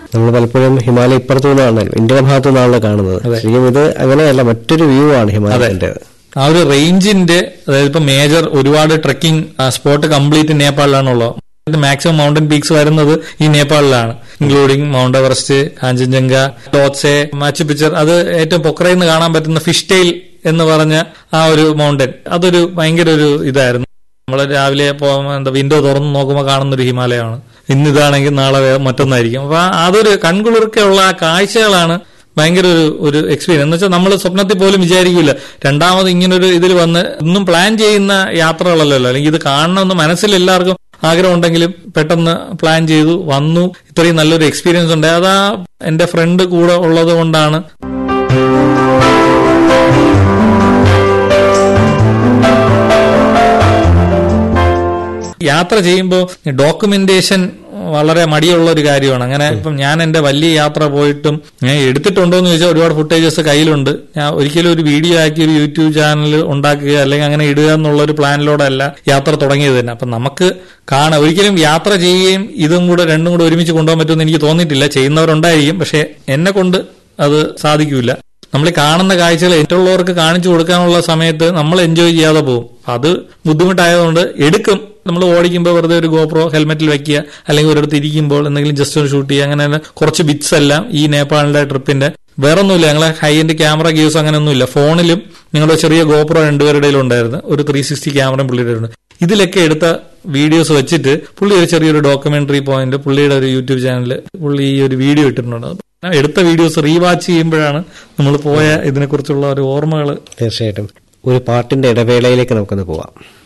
നമ്മൾ പലപ്പോഴും ഹിമാലയ ഇപ്പുറത്തു നിന്നാണല്ലോ ഇന്ത്യയുടെ ഭാഗത്തു നിന്നാണല്ലോ കാണുന്നത് ശരിക്കും ഇത് അങ്ങനെയല്ല മറ്റൊരു വ്യൂ ആണ് ഹിമാലയന്റെ ആ ഒരു റേഞ്ചിന്റെ അതായത് ഇപ്പൊ മേജർ ഒരുപാട് ട്രക്കിംഗ് സ്പോട്ട് കംപ്ലീറ്റ് നേപ്പാളിലാണുള്ളത് മാക്സിമം മൗണ്ടൻ പീക്സ് വരുന്നത് ഈ നേപ്പാളിലാണ് including Mount Everest Kanchenjunga Lhotse Machapuchare അത് ഏറ്റവും പൊക്കറയിൽ നിന്ന് കാണാൻ പറ്റുന്ന ഫിഷ് ടെയിൽ എന്ന് പറഞ്ഞ ആ ഒരു മൗണ്ടൻ അതൊരു ഭയങ്കര ഒരു ഇതായിരുന്നു നമ്മൾ രാവിലെ പോകുമ്പോൾ എന്താ വിൻഡോ തുറന്ന് നോക്കുമ്പോൾ കാണുന്ന ഒരു ഹിമാലയമാണ് ഇന്ന് ഇതാണെങ്കിൽ നാളെ വേ- മറ്റൊന്നായിരിക്കും അപ്പൊ ആ- അതൊരു കൺകുളിർക്കുള്ള ആ കാഴ്ചകളാണ് ഭയങ്കര ഒരു ഒരു എക്സ്പീരിയൻസ് എന്ന് വെച്ചാൽ നമ്മൾ സ്വപ്നത്തിൽ പോലും വിചാരിക്കില്ല രണ്ടാമത് ഇങ്ങനൊരു ഇതിൽ വന്ന് ഒന്നും പ്ലാൻ ചെയ്യുന്ന യാത്രകളല്ലല്ലോ അല്ലെങ്കിൽ ഇത് കാണണമെന്ന് മനസ്സിൽ എല്ലാവർക്കും ആഗ്രഹം ഉണ്ടെങ്കിലും പെട്ടെന്ന് പ്ലാൻ ചെയ്തു വന്നു ഇത്രയും നല്ലൊരു എക്സ്പീരിയൻസ് ഉണ്ട് അതാ എന്റെ ഫ്രണ്ട് കൂടെ ഉള്ളത് കൊണ്ടാണ് യാത്ര ചെയ്യുമ്പോൾ ഡോക്യുമെന്റേഷൻ വളരെ മടിയുള്ള ഒരു കാര്യമാണ് അങ്ങനെ ഇപ്പം ഞാൻ എന്റെ വലിയ യാത്ര പോയിട്ടും ഞാൻ എടുത്തിട്ടുണ്ടോ എന്ന് ചോദിച്ചാൽ ഒരുപാട് ഫുട്ടേജസ് കയ്യിലുണ്ട് ഞാൻ ഒരിക്കലും ഒരു വീഡിയോ ആക്കി ഒരു യൂട്യൂബ് ചാനൽ ഉണ്ടാക്കുക അല്ലെങ്കിൽ അങ്ങനെ ഇടുക എന്നുള്ള ഒരു പ്ലാനിലൂടെയല്ല യാത്ര തുടങ്ങിയത് തന്നെ അപ്പം നമുക്ക് കാണാം ഒരിക്കലും യാത്ര ചെയ്യുകയും ഇതും കൂടെ രണ്ടും കൂടെ ഒരുമിച്ച് കൊണ്ടുപോകാൻ പറ്റുമെന്ന് എനിക്ക് തോന്നിയിട്ടില്ല ചെയ്യുന്നവരുണ്ടായിരിക്കും പക്ഷെ എന്നെ കൊണ്ട് അത് സാധിക്കൂല നമ്മൾ ഈ കാണുന്ന കാഴ്ചകൾ മറ്റുള്ളവർക്ക് കാണിച്ചു കൊടുക്കാനുള്ള സമയത്ത് നമ്മൾ എൻജോയ് ചെയ്യാതെ പോകും അത് ബുദ്ധിമുട്ടായതുകൊണ്ട് എടുക്കും നമ്മൾ ഓടിക്കുമ്പോൾ വെറുതെ ഒരു ഗോപ്രോ ഹെൽമെറ്റിൽ വെക്കുക അല്ലെങ്കിൽ ഒരിടത്ത് ഇരിക്കുമ്പോൾ എന്തെങ്കിലും ജസ്റ്റ് ഒന്ന് ഷൂട്ട് ചെയ്യുക അങ്ങനെ കുറച്ച് ബിറ്റ്സ് എല്ലാം ഈ നേപ്പാളിന്റെ ട്രിപ്പിന്റെ വേറെ ഒന്നുമില്ല ഞങ്ങളെ ഹൈ എൻഡ് ക്യാമറ ഗീവ്സ് അങ്ങനെയൊന്നുമില്ല ഫോണിലും ഞങ്ങളുടെ ചെറിയ ഗോപ്രോ രണ്ടുപേരുടെ ഉണ്ടായിരുന്നു ഒരു ത്രീ സിക്സ്റ്റി ക്യാമറയും പുള്ളിയുടെ ഉണ്ട് ഇതിലൊക്കെ എടുത്ത വീഡിയോസ് വെച്ചിട്ട് പുള്ളി ഒരു ചെറിയൊരു ഡോക്യുമെന്ററി പോയിന്റ് പുള്ളിയുടെ ഒരു യൂട്യൂബ് ചാനൽ പുള്ളി ഈ ഒരു വീഡിയോ ഇട്ടിട്ടുണ്ട് ഞാൻ എടുത്ത വീഡിയോസ് റീവാച്ച് ചെയ്യുമ്പോഴാണ് നമ്മൾ പോയ ഇതിനെക്കുറിച്ചുള്ള ഒരു ഓർമ്മകൾ തീർച്ചയായിട്ടും ഒരു പാട്ടിന്റെ ഇടവേളയിലേക്ക് നമുക്കൊന്ന് പോവാം